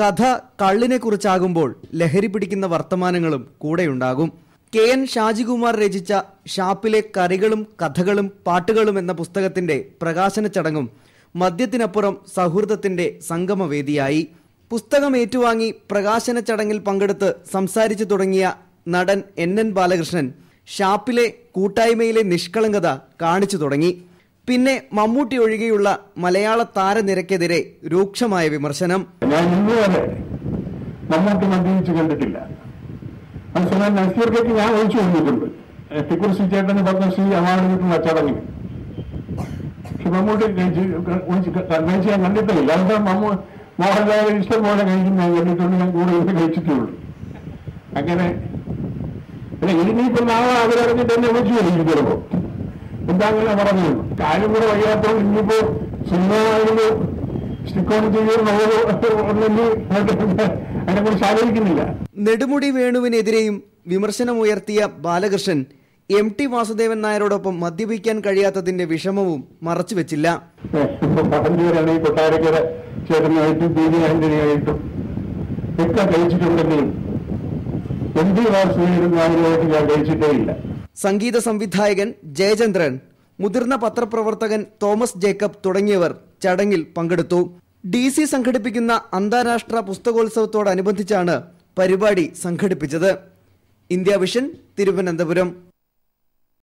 കഥ കള്ളിനെ കുറിച്ചാകുമ്പോൾ ലഹരി പിടിക്കുന്ന വർത്തമാനങ്ങളും കൂടെയുണ്ടാകും കെ എൻ ഷാജികുമാർ രചിച്ച ഷാപ്പിലെ കറികളും കഥകളും പാട്ടുകളും എന്ന പുസ്തകത്തിന്റെ പ്രകാശന ചടങ്ങും മദ്യത്തിനപ്പുറം സൗഹൃദത്തിന്റെ സംഗമവേദിയായി പുസ്തകം ഏറ്റുവാങ്ങി പ്രകാശന ചടങ്ങിൽ പങ്കെടുത്ത് സംസാരിച്ചു തുടങ്ങിയ നടൻ എൻ എൻ ബാലകൃഷ്ണൻ ഷാപ്പിലെ കൂട്ടായ്മയിലെ നിഷ്കളങ്കത കാണിച്ചു തുടങ്ങി പിന്നെ മമ്മൂട്ടി ഒഴികെയുള്ള മലയാള താരനിരക്കെതിരെ രൂക്ഷമായ വിമർശനം ഞാൻ ഇന്ന് വരെ മമ്മൂട്ടി മദ്യപിച്ച് കണ്ടിട്ടില്ല അതേസമയം നസീർക്കൊക്കെ ഞാൻ ഒഴിച്ചു കൊടുത്തിട്ടുണ്ട് ടിക്കുറിശി ചേട്ടന് പത്മശ്രീ അവാർഡ് കിട്ടുന്ന ചടങ്ങിൽ പക്ഷെ മമ്മൂട്ടി കഴിച്ച് ഒഴിച്ച് കഴിച്ച് ഞാൻ കണ്ടിട്ടില്ല അതൊക്കെ മമ്മൂ മോഹൻലാൽ ഇഷ്ടം പോലെ കഴിക്കുന്ന ഞാൻ കണ്ടിട്ടുണ്ട് ഞാൻ കൂടെ ഇരുന്ന് കഴിച്ചിട്ടുള്ളൂ അങ്ങനെ പിന്നെ ഇനിയിപ്പോ നാളെ അവരറിഞ്ഞിട്ട് എന്നെ വിളിച്ചു വരും ചിലപ്പോ എന്താ അങ്ങനെ പറഞ്ഞു കാര്യം കൂടെ വയ്യാത്തോ ഇനിയിപ്പോ സിനിമയായിരുന്നു സ്റ്റിക്കോൺ ചെയ്യുന്നോ ഒന്നെങ്കിൽ അതിനെക്കുറിച്ച് ആലോചിക്കുന്നില്ല നെടുമുടി വേണുവിനെതിരെയും വിമർശനമുയർത്തിയ ബാലകൃഷ്ണൻ എം ടി വാസുദേവൻ നായരോടൊപ്പം മദ്യപിക്കാൻ കഴിയാത്തതിന്റെ വിഷമവും മറച്ചുവെച്ചില്ല പടഞ്ചൂരാണ് ഈ കൊട്ടാരക്കര ചേട്ടനായിട്ടും പി വി ആന്റണിയായിട്ടും ഒക്കെ കഴിച്ചിട്ടുണ്ടെങ്കിലും എം ടി വാസുദേവൻ നായരുമായിട്ട് ഞാൻ കഴിച്ചിട്ടേ ഇല്ല സംഗീത സംവിധായകൻ ജയചന്ദ്രൻ മുതിർന്ന പത്രപ്രവർത്തകൻ തോമസ് ജേക്കബ് തുടങ്ങിയവർ ചടങ്ങിൽ പങ്കെടുത്തു ഡി സി സംഘടിപ്പിക്കുന്ന അന്താരാഷ്ട്ര പുസ്തകോത്സവത്തോടനുബന്ധിച്ചാണ് പരിപാടി സംഘടിപ്പിച്ചത് ഇന്ത്യ വിഷൻ തിരുവനന്തപുരം